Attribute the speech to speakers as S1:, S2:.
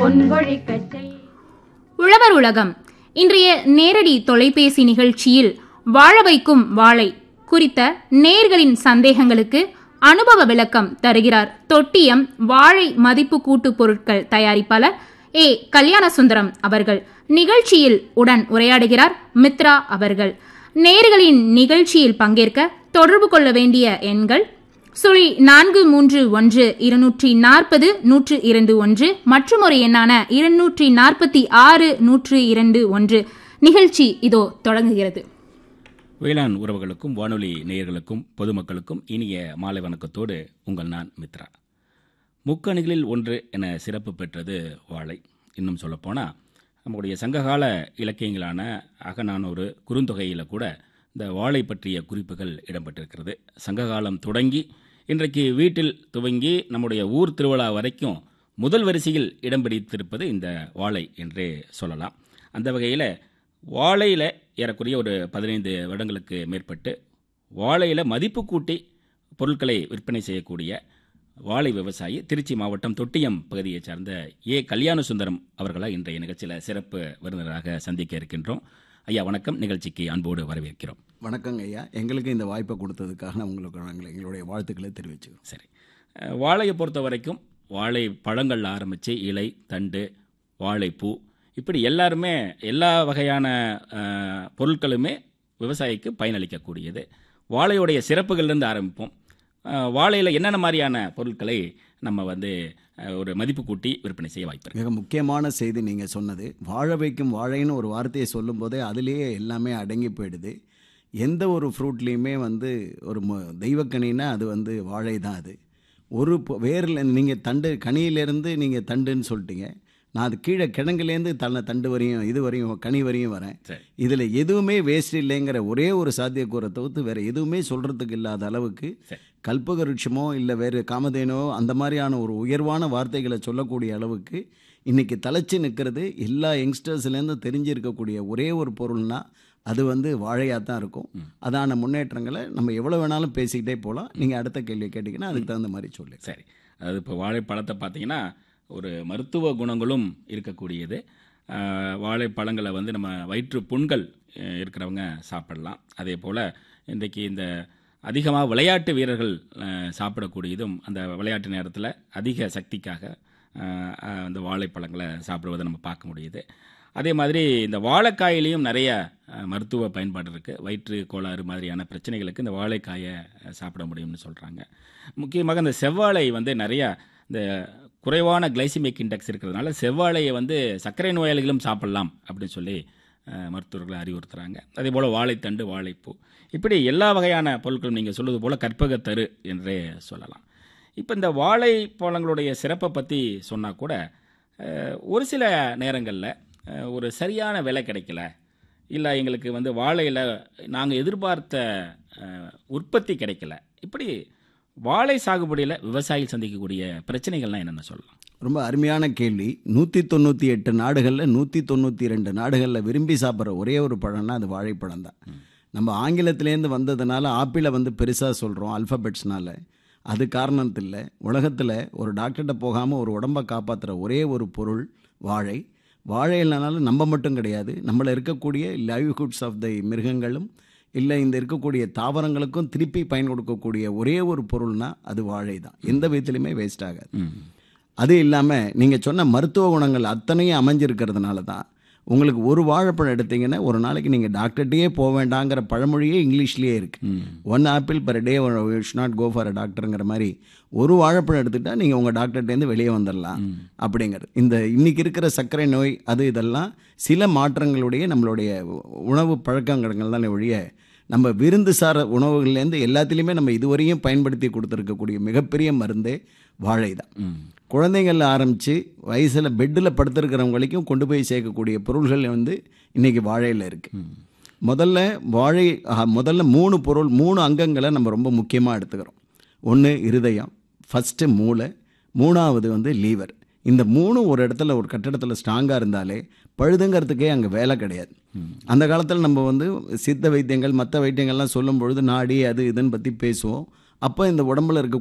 S1: பொன்கொழிக்கச் செய்
S2: உழவர் உலகம் இன்றைய நேரடி தொலைபேசி நிகழ்ச்சியில் வாழ வைக்கும் வாழை குறித்த நேர்களின் சந்தேகங்களுக்கு அனுபவ விளக்கம் தருகிறார் தொட்டியம் வாழை மதிப்பு கூட்டு பொருட்கள் தயாரிப்பாளர் ஏ கல்யாணசுந்தரம் அவர்கள் நிகழ்ச்சியில் உடன் உரையாடுகிறார் மித்ரா அவர்கள் நேர்களின் நிகழ்ச்சியில் பங்கேற்க தொடர்பு கொள்ள வேண்டிய எண்கள் சுழி நான்கு மூன்று ஒன்று இருநூற்றி நாற்பது நூற்று இரண்டு ஒன்று மற்றும் ஒரு எண்ணான இருநூற்றி நாற்பத்தி ஆறு நூற்று இரண்டு ஒன்று நிகழ்ச்சி இதோ தொடங்குகிறது
S3: வேளாண் உறவுகளுக்கும் வானொலி நேயர்களுக்கும் பொதுமக்களுக்கும் இனிய மாலை வணக்கத்தோடு உங்கள் நான் மித்ரா முக்கணிகளில் ஒன்று என சிறப்பு பெற்றது வாழை இன்னும் சொல்லப்போனால் நம்முடைய சங்ககால இலக்கியங்களான அகநானூறு குறுந்தொகையில் கூட இந்த வாழை பற்றிய குறிப்புகள் இடம்பெற்றிருக்கிறது சங்ககாலம் தொடங்கி இன்றைக்கு வீட்டில் துவங்கி நம்முடைய ஊர் திருவிழா வரைக்கும் முதல் வரிசையில் இடம் பிடித்திருப்பது இந்த வாழை என்றே சொல்லலாம் அந்த வகையில் வாழையில் ஏறக்குறைய ஒரு பதினைந்து வருடங்களுக்கு மேற்பட்டு வாழையில் மதிப்பு கூட்டி பொருட்களை விற்பனை செய்யக்கூடிய வாழை விவசாயி திருச்சி மாவட்டம் தொட்டியம் பகுதியைச் சார்ந்த ஏ கல்யாண சுந்தரம் அவர்களை இன்றைய நிகழ்ச்சியில் சிறப்பு விருந்தினராக சந்திக்க இருக்கின்றோம் ஐயா வணக்கம் நிகழ்ச்சிக்கு அன்போடு வரவேற்கிறோம்
S4: வணக்கங்க ஐயா எங்களுக்கு இந்த வாய்ப்பை கொடுத்ததுக்காக நான் உங்களுக்கு நாங்கள் எங்களுடைய வாழ்த்துக்களை தெரிவிச்சுக்கிறோம்
S3: சரி அஹ், வாழையை பொறுத்த வரைக்கும் வாழை பழங்கள் ஆரம்பித்து இலை தண்டு வாழைப்பூ இப்படி எல்லாருமே எல்லா வகையான அஹ், பொருட்களுமே விவசாயிக்கு பயனளிக்கக்கூடியது வாழையுடைய சிறப்புகள்லேருந்து ஆரம்பிப்போம் அஹ், வாழையில் என்னென்ன மாதிரியான பொருட்களை நம்ம வந்து அஹ், ஒரு மதிப்பு கூட்டி விற்பனை செய்ய வாய்ப்பு இருக்கு?
S4: மிக முக்கியமான செய்தி நீங்கள் சொன்னது வாழ வைக்கும் வாழைன்னு ஒரு வார்த்தையை சொல்லும்போதே அதுலேயே எல்லாமே அடங்கி போயிடுது எந்த ஒரு ஃப்ரூட்லேயுமே வந்து ஒரு மு- தெய்வக்கனின்னா அது வந்து வாழை தான் அது ஒரு பொ- வேரில் நீங்கள் தண்டு கனியிலேருந்து நீங்கள் தண்டுன்னு சொல்லிட்டீங்க நான் அது கீழே கிழங்குலேருந்து தன்னை தண்டு வரையும் இது வரையும் கனி வரையும் வரேன்
S3: சரி
S4: இதில் எதுவுமே வேஸ்ட் இல்லைங்கிற ஒரே ஒரு சாத்தியக்கூறை தவிர்த்து வேறு எதுவுமே சொல்கிறதுக்கு இல்லாத அளவுக்கு
S3: சரி
S4: கல்பக விருட்சமோ இல்லை வேறு காமதேனோ அந்த மாதிரியான ஒரு உயர்வான வார்த்தைகளை சொல்லக்கூடிய அளவுக்கு இன்றைக்கி தலைச்சு நிற்கிறது எல்லா யங்ஸ்டர்ஸ்லேருந்து தெரிஞ்சிருக்கக்கூடிய ஒரே ஒரு பொருள்னா அது வந்து வாழையாக தான் இருக்கும் அதான முன்னேற்றங்களை நம்ம எவ்வளோ வேணாலும் பேசிக்கிட்டே போகலாம் நீங்கள் அடுத்த கேள்வி கேட்டிங்கன்னா அதுக்கு தகுந்த மாதிரி சொல்லு
S3: சரி அதாவது இப்போ வாழைப்பழத்தை பார்த்தீங்கன்னா ஒரு மருத்துவ குணங்களும் இருக்கக்கூடியது ஆஹ், வாழைப்பழங்களை வந்து நம்ம வயிற்று புண்கள் அஹ், இருக்கிறவங்க சாப்பிடலாம் அதே போல் இன்றைக்கு இந்த அதிகமாக விளையாட்டு வீரர்கள் அஹ், சாப்பிடக்கூடியதும் அந்த விளையாட்டு நேரத்தில் அதிக சக்திக்காக அஹ், அஹ், அந்த வாழைப்பழங்களை சாப்பிடுவதை நம்ம பார்க்க முடியுது அதே மாதிரி இந்த வாழைக்காயிலையும் நிறைய அஹ், மருத்துவ பயன்பாடு இருக்குது வயிற்று கோளாறு மாதிரியான பிரச்சனைகளுக்கு இந்த வாழைக்காயை அஹ், சாப்பிட முடியும்னு சொல்கிறாங்க முக்கியமாக இந்த செவ்வாழை வந்து நிறைய இந்த குறைவான கிளைசிமிக் இண்டெக்ஸ் இருக்கிறதுனால செவ்வாழையை வந்து சர்க்கரை நோயாளிகளும் சாப்பிடலாம் அப்படின்னு சொல்லி அஹ், மருத்துவர்கள் அறிவுறுத்துறாங்க அதே போல் வாழைத்தண்டு வாழைப்பூ இப்படி எல்லா வகையான பொருட்களும் நீங்கள் சொல்வது போல் கற்பகத்தரு என்றே சொல்லலாம் இப்போ இந்த வாழைப்பழங்களுடைய சிறப்பை பற்றி சொன்னால் கூட அஹ், ஒரு சில நேரங்களில் ஒரு சரியான விலை கிடைக்கல இல்லை எங்களுக்கு வந்து வாழையில் நாங்கள் எதிர்பார்த்த அஹ், உற்பத்தி கிடைக்கல இப்படி வாழை சாகுபடியில் விவசாயிகள் சந்திக்கக்கூடிய பிரச்சனைகள்லாம் என்னென்ன சொல்லலாம்
S4: ரொம்ப அருமையான கேள்வி நூற்றி தொண்ணூற்றி எட்டு நாடுகளில் நூற்றி தொண்ணூற்றி ரெண்டு நாடுகளில் விரும்பி சாப்பிட்ற ஒரே ஒரு பழம்னா அது வாழைப்பழம் தான் நம்ம ஆங்கிலத்திலேருந்து வந்ததுனால ஆப்பிளை வந்து பெருசாக சொல்கிறோம் அல்ஃபபெட்ஸ்னால அது காரணத்தில் உலகத்தில் ஒரு டாக்டர்கிட்ட போகாமல் ஒரு உடம்பை காப்பாற்றுற ஒரே ஒரு பொருள் வாழை வாழை இல்லைனாலும் நம்ம மட்டும் கிடையாது நம்மள இருக்கக்கூடிய லைவ்ஹுட்ஸ் ஆஃப் த மிருகங்களும் இல்லை இந்த இருக்கக்கூடிய தாவரங்களுக்கும் திருப்பி பயன் கொடுக்கக்கூடிய ஒரே ஒரு பொருள்னா அது வாழை தான் எந்த விதத்துலையுமே வேஸ்ட் ஆகாது அது இல்லாமல் நீங்கள் சொன்ன மருத்துவ குணங்கள் அத்தனையும் அமைஞ்சிருக்கிறதுனால தான் உங்களுக்கு ஒரு வாழைப்பழம் எடுத்தீங்கன்னா ஒரு நாளைக்கு நீங்கள் டாக்டர்கிட்டயே போக வேண்டாங்கிற பழமொழியே இங்கிலீஷ்லேயே இருக்குது one apple per day should not go for a டாக்டருங்கிற மாதிரி ஒரு வாழைப்பழம் எடுத்துட்டா நீங்கள் உங்கள் டாக்டர்கிட்டேருந்து வெளியே வந்துடலாம் அப்படிங்கிறது இந்த இன்னைக்கு இருக்கிற சர்க்கரை நோய் அது இதெல்லாம் சில மாற்றங்களுடைய நம்மளுடைய உணவு பழக்கங்கள் தானே ஒழிய நம்ம விருந்து சார உணவுகள்லேருந்து எல்லாத்துலேயுமே நம்ம இதுவரையும் பயன்படுத்தி கொடுத்துருக்கக்கூடிய மிகப்பெரிய மருந்தே வாழை தான் குழந்தைங்கள்ல ஆரம்பித்து வயசில் பெட்டில் படுத்திருக்கிறவங்க வரைக்கும் கொண்டு போய் சேர்க்கக்கூடிய பொருள்கள் வந்து இன்றைக்கி வாழையில் இருக்குது முதல்ல வாழை ஆஹா, முதல்ல மூணு பொருள் மூணு அங்கங்களை நம்ம ரொம்ப முக்கியமாக எடுத்துக்கிறோம் ஒன்று இருதயம் ஃபஸ்ட்டு மூளை மூணாவது வந்து லீவர் இந்த மூணு ஒரு இடத்துல ஒரு கட்டடத்தில் ஸ்ட்ராங்காக இருந்தாலே பழுதுங்கிறதுக்கே அங்கே வேலை கிடையாது அந்த காலத்தில் நம்ம வந்து சித்த வைத்தியங்கள் மற்ற வைத்தியங்கள்லாம் சொல்லும் பொழுது நாடி அது இதுன்னு பற்றி பேசுவோம் அப்போ இந்த உடம்புல இருக்க